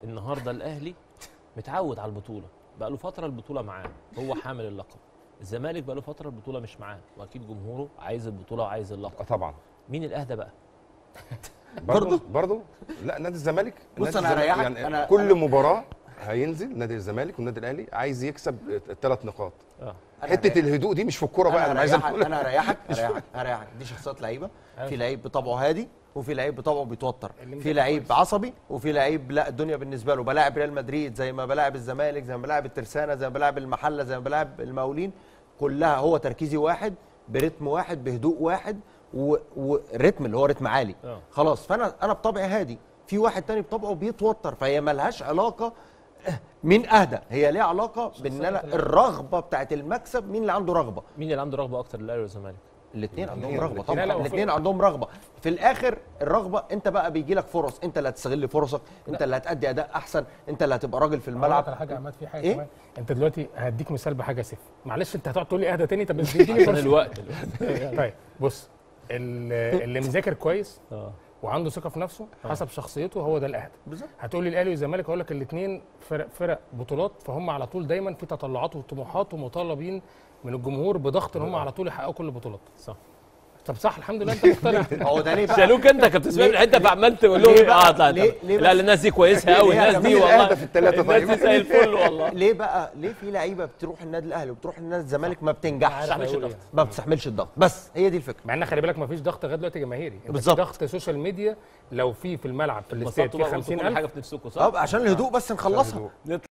النهارده الاهلي متعود على البطوله بقى له فتره البطوله معاه هو حامل اللقب الزمالك بقى له فتره البطوله مش معاه واكيد جمهوره عايز البطوله وعايز اللقب آه طبعا مين الاهدى بقى برضه برضه لا نادي الزمالك بص نادي أنا الزمالك هريحك، يعني أنا- كل مباراه هينزل نادي الزمالك والنادي الاهلي عايز يكسب الثلاث نقاط اه أنا حته هريحك. الهدوء دي مش في الكوره بقى انا انا عايز هريحك أقول- انا هريحك هريحك هريحك دي شخصيات لعيبه في لعيب بطبعه هادي وفي لعيب بطبعه بيتوتر اللي في مذاكر لعيب كويس. عصبي وفي لعيب لا الدنيا بالنسبه له بلاعب ريال مدريد زي ما بلاعب الزمالك زي ما بلاعب الترسانه زي ما بلاعب المحله زي ما بلاعب المقاولين كلها هو تركيزي واحد برتم واحد بهدوء واحد و- ورتم اللي هو رتم عالي آه. خلاص فانا انا بطبعي هادي في واحد تاني بطبعه بيتوتر فهي ملهاش علاقه مين اهدى هي ليها علاقه بان انا الرغبه بتاعت المكسب مين اللي عنده رغبه مين اللي عنده رغبه اكتر الاهلي والزمالك الاثنين عندهم الاتنين- رغبه الاتنين. طبعا لا، لا، وفي- الاثنين عندهم رغبه في الاخر الرغبه انت بقى بيجي لك فرص انت اللي هتستغل فرصك انت اللي هتأدي اداء احسن انت اللي هتبقى راجل في الملعب الملعب على حاجه يا عماد في حاجه إيه؟ كمان انت دلوقتي هديك مثال بحاجه سيف معلش انت هتقعد تقول لي اهدى تاني طب بس اديني عشان فرصه الوقت طيب بص ال- اللي مذاكر كويس اه وعنده ثقه في نفسه حسب شخصيته هو ده الاهدى بالظبط هتقول لي الاهلي والزمالك اقول لك الاثنين فرق فرق بطولات فهم على طول دايما في تطلعات وطموحات ومطالبين من الجمهور بضغط ان هم على طول يحققوا كل البطولات صح طب صح الحمد لله انت مقتنع هو ده ليه بقى شالوك انت كابتن اسماعيل من ليه- الحته فعمال تقول لهم ليه بقى؟ اه طيب ليه- طيب. ليه لا بس؟ الناس دي كويسه قوي ليه يا الناس دي جماعة؟ والله الأهدى في التلاتة الناس طيب. دي زي الفل والله ليه بقى ليه في لعيبه بتروح النادي الاهلي وبتروح النادي الزمالك ما بتنجحش ما بتستحملش الضغط. ما بتستحملش الضغط بس هي دي الفكره مع ان خلي بالك ما فيش ضغط لغايه دلوقتي جماهيري انت في بالظبط. ضغط سوشيال ميديا لو في في الملعب في الاستاد اتبسطتوا في بقى قلتوا كل 50000 حاجه في نفسكم صح؟ طب عشان الهدوء بس نخلصها الهدوء.